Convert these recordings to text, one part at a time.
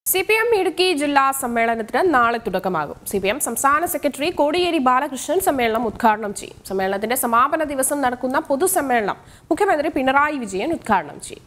C P M Idukki ജില്ലാ സമ്മേളനത്തിന് നാളെ തുടക്കമാകും സി പി എം സംസ്ഥാന സെക്രട്ടറി കോടിയേരി ബാലകൃഷ്ണൻ സമ്മേളനം ഉദ്ഘാടനം ചെയ്യും സമ്മേളനത്തിന്റെ സമാപന ദിവസം നടക്കുന്ന പൊതുസമ്മേളനം മുഖ്യമന്ത്രി പിണറായി വിജയൻ ഉദ്ഘാടനം ചെയ്യും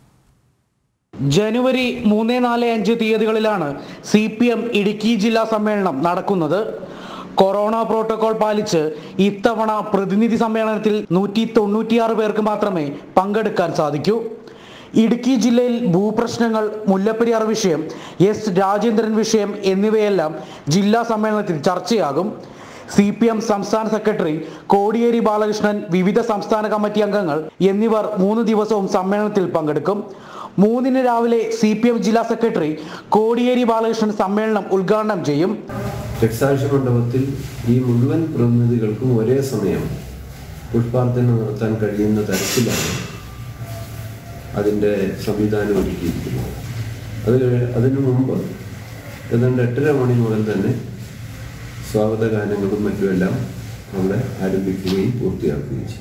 ജനുവരി മൂന്ന് നാല് അഞ്ച് തീയതികളിലാണ് സി പി എം ഇടുക്കി ജില്ലാ സമ്മേളനം നടക്കുന്നത് കൊറോണ പ്രോട്ടോകോൾ പാലിച്ച് ഇത്തവണ പ്രതിനിധി സമ്മേളനത്തിൽ നൂറ്റി തൊണ്ണൂറ്റിയാറ് പേർക്ക് മാത്രമേ പങ്കെടുക്കാൻ സാധിക്കൂ ഇടുക്കി ജില്ലയിൽ ഭൂപ്രശ്നങ്ങൾ മുല്ലപ്പെരിയാർ വിഷയം എസ് രാജേന്ദ്രൻ വിഷയം എന്നിവയെല്ലാം ജില്ലാ സമ്മേളനത്തിൽ ചർച്ചയാകും സി പി എം സംസ്ഥാന സെക്രട്ടറി കോടിയേരി ബാലകൃഷ്ണൻ വിവിധ സംസ്ഥാന കമ്മിറ്റി അംഗങ്ങൾ എന്നിവർ മൂന്ന് ദിവസവും സമ്മേളനത്തിൽ പങ്കെടുക്കും മൂന്നിന് രാവിലെ സി പി എം ജില്ലാ സെക്രട്ടറി കോടിയേരി ബാലകൃഷ്ണൻ സമ്മേളനം ഉദ്ഘാടനം ചെയ്യും രക്തസാക്ഷി മണ്ഡപത്തിൽ ഈ മുഴുവൻ പ്രതിനിധികൾക്കും ഒരേ സമയം പുഷ്പാർച്ചന നടത്താൻ കഴിയുന്ന തരത്തിലാണ് അതിൻ്റെ സംവിധാനം ഒരുക്കിയിരിക്കുന്നത് അത് കഴി- അതിനു മുമ്പ് ഏതാണ്ട് എട്ടര മണി മുതൽ തന്നെ സ്വാഗത ഗാനങ്ങളും മറ്റുമെല്ലാം അവിടെ ആരംഭിക്കുകയും പൂർത്തിയാക്കുകയും ചെയ്യും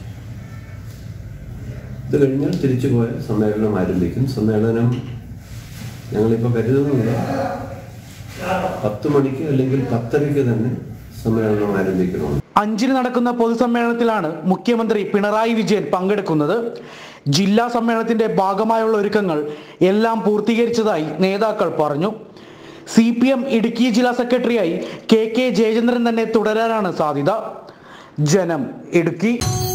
ഇത് കഴിഞ്ഞാൽ തിരിച്ചു പോയ സമ്മേളനം ആരംഭിക്കും സമ്മേളനം ഞങ്ങളിപ്പോൾ കരുതുന്നില്ല പത്ത് മണിക്ക് അല്ലെങ്കിൽ പത്തരയ്ക്ക് തന്നെ സമ്മേളനം ആരംഭിക്കണം അഞ്ചിന് നടക്കുന്ന പൊതുസമ്മേളനത്തിലാണ് മുഖ്യമന്ത്രി പിണറായി വിജയൻ പങ്കെടുക്കുന്നത് ജില്ലാ സമ്മേളനത്തിന്റെ ഭാഗമായുള്ള ഒരുക്കങ്ങൾ എല്ലാം പൂർത്തീകരിച്ചതായി നേതാക്കൾ പറഞ്ഞു സി പി എം ഇടുക്കി ജില്ലാ സെക്രട്ടറിയായി കെ കെ ജയചന്ദ്രൻ തന്നെ തുടരാനാണ് സാധ്യത ജനം ഇടുക്കി